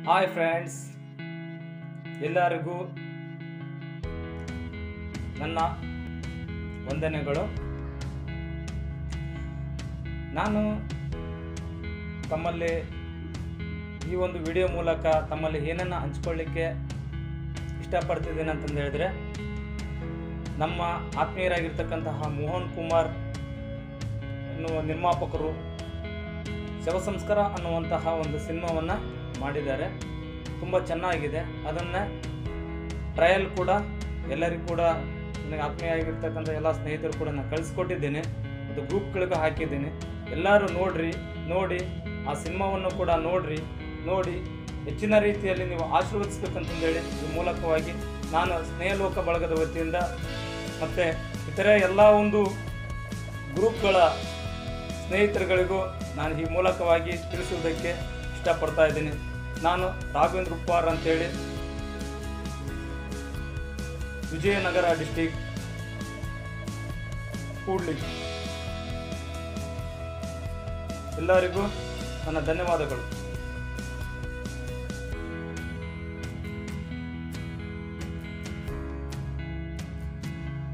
hi friends ಎಲ್ಲರಿಗೂ ನನ್ನ ವಂದನೆಗಳು ನಾನು ತಮ್ಮಲ್ಲಿ ಈ ಒಂದು ವಿಡಿಯೋ ಮೂಲಕ ತಮ್ಮಲ್ಲಿ ಏನನ್ನು ಹಂಚ್ಕೊಳ್ಳಿಕ್ಕೆ ಇಷ್ಟಪಡ್ತಿದ್ದೇನೆ ಅಂತಂದು ಹೇಳಿದ್ರೆ ನಮ್ಮ ಆತ್ಮೀಯರಾಗಿರ್ತಕ್ಕಂತಹ ಮೋಹನ್ ಕುಮಾರ್ ಎನ್ನುವ ನಿರ್ಮಾಪಕರು ಶವ ಸಂಸ್ಕಾರ ಅನ್ನುವಂತಹ ಒಂದು ಸಿನಿಮಾವನ್ನು ಮಾಡಿದ್ದಾರೆ ತುಂಬ ಚೆನ್ನಾಗಿದೆ ಅದನ್ನು ಟ್ರಯಲ್ ಕೂಡ ಎಲ್ಲರಿಗೂ ಕೂಡ ನನಗೆ ಆತ್ಮೀಯ ಆಗಿರ್ತಕ್ಕಂಥ ಎಲ್ಲ ಸ್ನೇಹಿತರು ಕೂಡ ನಾನು ಕಳಿಸ್ಕೊಟ್ಟಿದ್ದೇನೆ ಮತ್ತು ಗ್ರೂಪ್ಗಳಿಗೂ ಹಾಕಿದ್ದೀನಿ ಎಲ್ಲರೂ ನೋಡ್ರಿ ನೋಡಿ ಆ ಸಿನಿಮಾವನ್ನು ಕೂಡ ನೋಡ್ರಿ ನೋಡಿ ಹೆಚ್ಚಿನ ರೀತಿಯಲ್ಲಿ ನೀವು ಆಶೀರ್ವದಿಸ್ಬೇಕಂತಂದೇಳಿ ಈ ಮೂಲಕವಾಗಿ ನಾನು ಸ್ನೇಹಲೋಕ ಬಳಗದ ವತಿಯಿಂದ ಮತ್ತು ಇತರೆ ಎಲ್ಲ ಒಂದು ಗ್ರೂಪ್ಗಳ ಸ್ನೇಹಿತರುಗಳಿಗೂ ನಾನು ಈ ಮೂಲಕವಾಗಿ ತಿಳಿಸುವುದಕ್ಕೆ ಇಷ್ಟಪಡ್ತಾ ಇದ್ದೀನಿ ನಾನು ರಾಘವೇಂದ್ರ ಉಪ್ಪಾರ್ ಅಂತೇಳಿ ವಿಜಯನಗರ ಡಿಸ್ಟಿಕ್ ಕೂಡ್ಲಿ ಎಲ್ಲರಿಗೂ ನನ್ನ ಧನ್ಯವಾದಗಳು